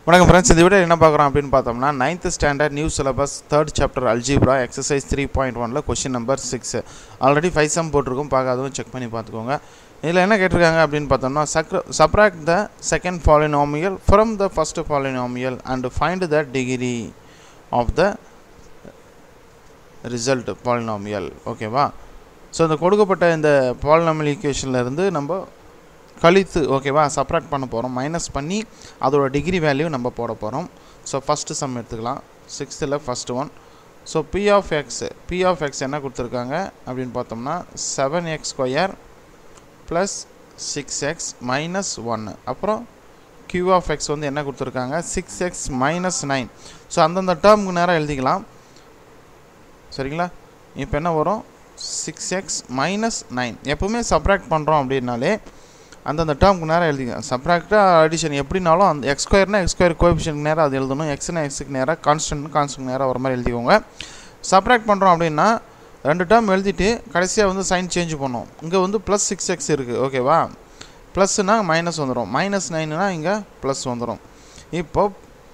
வணக்கம் ஃப்ரெண்ட்ஸ் இந்த வீடியோ என்ன பார்க்குறோம் அப்படின்னு பார்த்தோம்னா ninth standard new syllabus third chapter algebra exercise three point ஒனில் question number six already five sum போட்டிருக்கும் பார்க்காதவும் செக் பண்ணி பார்த்துக்கோங்க இதில் என்ன கேட்டிருக்காங்க அப்படின்னு பார்த்தோம்னா சக்ர subtract the second polynomial from the first polynomial and find the degree of the result polynomial ஓகேவா ஸோ இந்த கொடுக்கப்பட்ட இந்த பாலினாமியல் ஈக்குவேஷன்ல இருந்து நம்ம கழித்து ஓகேவா சப்ராக்ட் பண்ண போகிறோம் மைனஸ் பண்ணி அதோட டிகிரி வேல்யூ நம்ம போட போகிறோம் ஸோ ஃபஸ்ட்டு சம் எடுத்துக்கலாம் சிக்ஸ்த்தில் first one so p of x p of x என்ன கொடுத்துருக்காங்க அப்படின்னு பார்த்தோம்னா seven x square plus six x minus ஒன்று அப்புறம் கியூ ஆஃப் எக்ஸ் வந்து என்ன கொடுத்துருக்காங்க six x minus nine so அந்தந்த டேர்முக்கு நேரம் எழுதிக்கலாம் சரிங்களா இப்போ என்ன வரும் சிக்ஸ் எக்ஸ் மைனஸ் நைன் எப்போவுமே சப்ராக்ட் பண்ணுறோம் அப்படின்னாலே அந்தந்த டேர்முக்கு நேரம் எழுதிக்கலாம் சப்ராக்டாக அடிஷன் எப்படினாலும் அந்த எக்ஸ் ஸ்கொயர்னா எக்ஸ் ஸ்கொயர் கோஎஃபிஷியன்ட் நேரம் அது எழுதணும் எக்ஸ்னா எக்ஸுக்கு நேராக கான்ஸ்டன்ட் கான்ஸ்டன்ட் நேராக வர மாதிரி எழுதிக்கோங்க சப்ராக்ட் பண்ணுறோம் அப்படின்னா ரெண்டு டேர்ம் எழுதிட்டு கடைசியாக வந்து சைன் சேஞ்ச் பண்ணோம் இங்கே வந்து ப்ளஸ் சிக்ஸ் எக்ஸ் இருக்குது ஓகேவா ப்ளஸ்னா மைனஸ் வந்துடும் மைனஸ் நைனுனா இங்கே ப்ளஸ் வந்துடும் இப்போ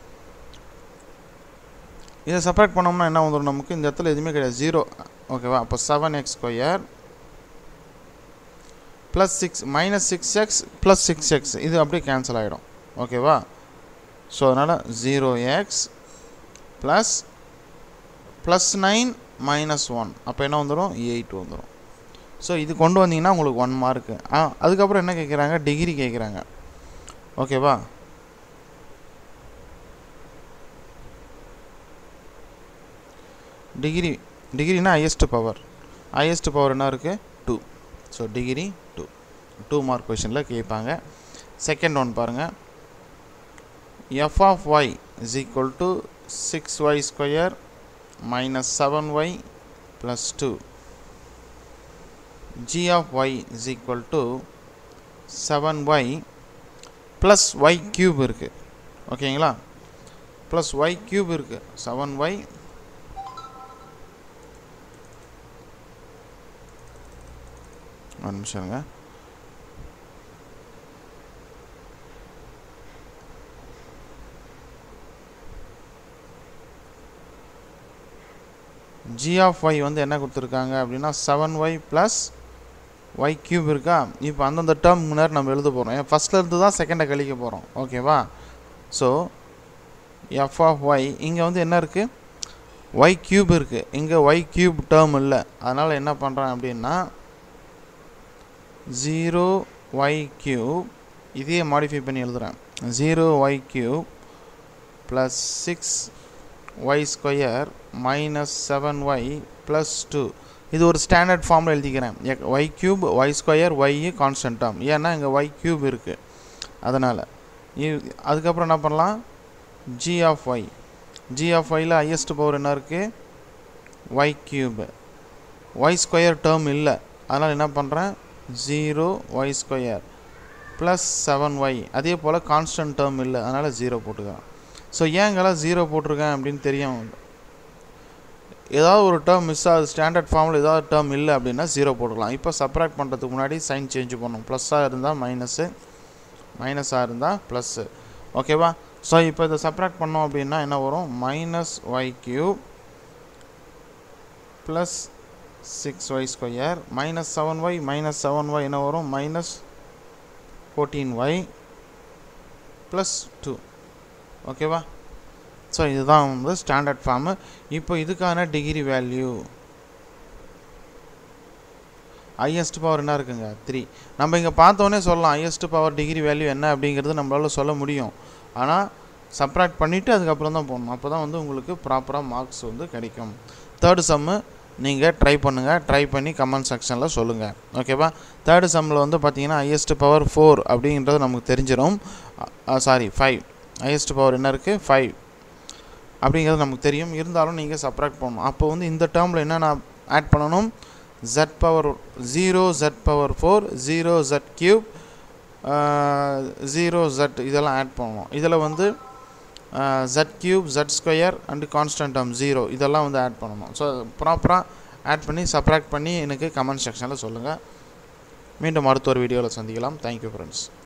இதை செப்பரேட் பண்ணோம்னா என்ன வந்துடும் நமக்கு இந்த இடத்துல எதுவுமே கிடையாது ஜீரோ ஓகேவா அப்போ seven x square plus six minus six x plus six x இது அப்படியே கேன்சல் ஆகிடும் ஓகேவா ஸோ அதனால் zero x plus plus nine minus one அப்போ என்ன வந்துடும் எயிட் வந்துடும் ஸோ இது கொண்டு வந்தீங்கன்னா உங்களுக்கு ஒன் மார்க்கு ஆ அதுக்கப்புறம் என்ன கேட்குறாங்க டிகிரி கேட்குறாங்க ஓகேவா டிகிரி டிகிரினா ஹையஸ்ட் பவர் ஹையஸ்ட் பவர் என்ன இருக்குது two so degree two two mark கொஷனில் கேட்பாங்க செகண்ட் ஒன் பாருங்கள் f of y is equal to six y square minus seven y plus two g of y is equal to seven y plus y cube இருக்குது ஓகேங்களா plus y cube இருக்குது seven y ஒரு நிமிஷங்க g of y வந்து என்ன கொடுத்துருக்காங்க அப்படின்னா seven y plus y cube இருக்கா இப்போ அந்தந்த டேர்ம் முன்னாடி நம்ம எழுத போகிறோம் ஏன் ஃபஸ்ட்டில் இருந்து தான் செகண்டை கழிக்க போகிறோம் ஓகேவா ஸோ எஃப் ஆஃப் ஒய் இங்கே வந்து என்ன இருக்குது ஒய் க்யூப் இருக்குது இங்கே ஒய் க்யூப் டேர்ம் இல்லை அதனால் என்ன பண்ணுறேன் அப்படின்னா ஜீரோ ஒய் க்யூப் இதையே மாடிஃபை பண்ணி எழுதுகிறேன் zero y cube plus six y square minus seven y plus two இது ஒரு ஸ்டாண்டர்ட் ஃபார்மில் எழுதிக்கிறேன் y cube y square y constant term ஏன்னா இங்கே ஒய் க்யூப் இருக்குது அதனால் அதுக்கப்புறம் என்ன பண்ணலாம் g of y g of ஒயில் ஹையஸ்ட் பவர் என்ன இருக்குது y cube y square term இல்லை அதனால் என்ன பண்ணுறேன் zero y square plus seven y அதே போல் கான்ஸ்டன்ட் டேர்ம் இல்லை அதனால் ஜீரோ போட்டுக்கிறேன் ஸோ ஏங்கெல்லாம் ஜீரோ போட்டிருக்கேன் அப்படின்னு தெரியும் ஏதாவது ஒரு டேர்ம் மிஸ் ஆகுது ஸ்டாண்டர்ட் ஃபார்மில் ஏதாவது டேர்ம் இல்லை அப்படின்னா ஜீரோ போட்டுக்கலாம் இப்போ சப்ராக்ட் பண்ணுறதுக்கு முன்னாடி சைன் சேஞ்ச் பண்ணணும் ப்ளஸ்ஸாக இருந்தால் மைனஸு மைனஸாக இருந்தால் ப்ளஸ்ஸு ஓகேவா ஸோ இப்போ இதை சப்ராக்ட் பண்ணோம் அப்படின்னா என்ன வரும் minus y cube plus six y square minus seven y minus seven y என்ன வரும் minus fourteen y plus two ஓகேவா ஸோ இதுதான் வந்து ஸ்டாண்டர்ட் ஃபார்மு இப்போ இதுக்கான டிகிரி வேல்யூ ஹையஸ்ட் பவர் என்ன இருக்குங்க த்ரீ நம்ம இங்கே பார்த்தோன்னே சொல்லலாம் ஹையஸ்ட் பவர் டிகிரி வேல்யூ என்ன அப்படிங்கிறது நம்மளால் சொல்ல முடியும் ஆனால் சப்ராக்ட் பண்ணிவிட்டு அதுக்கப்புறம் தான் போடணும் அப்போ தான் வந்து உங்களுக்கு ப்ராப்பராக மார்க்ஸ் வந்து கிடைக்கும் தேர்டு சம்மு நீங்கள் ட்ரை பண்ணுங்கள் ட்ரை பண்ணி கமெண்ட் செக்ஷனில் சொல்லுங்கள் ஓகேவா தேர்டு சம்மில் வந்து பார்த்தீங்கன்னா ஹையஸ்ட் பவர் ஃபோர் அப்படின்றது நமக்கு தெரிஞ்சிடும் சாரி ஃபைவ் ஹையஸ்ட் பவர் என்ன இருக்குது ஃபைவ் அப்படிங்கிறது நமக்கு தெரியும் இருந்தாலும் நீங்கள் சப்ராக்ட் பண்ணணும் அப்போ வந்து இந்த டேர்மில் என்ன நான் ஆட் பண்ணணும் z power zero z power four zero z cube zero z இதெல்லாம் ஆட் பண்ணணும் இதில் வந்து z cube z square and constant term zero இதெல்லாம் வந்து ஆட் பண்ணணும் ஸோ ப்ராப்பராக ஆட் பண்ணி சப்ராக்ட் பண்ணி எனக்கு கமெண்ட் செக்ஷனில் சொல்லுங்கள் மீண்டும் அடுத்த ஒரு வீடியோவில் சந்திக்கலாம் தேங்க்யூ ஃப்ரெண்ட்ஸ்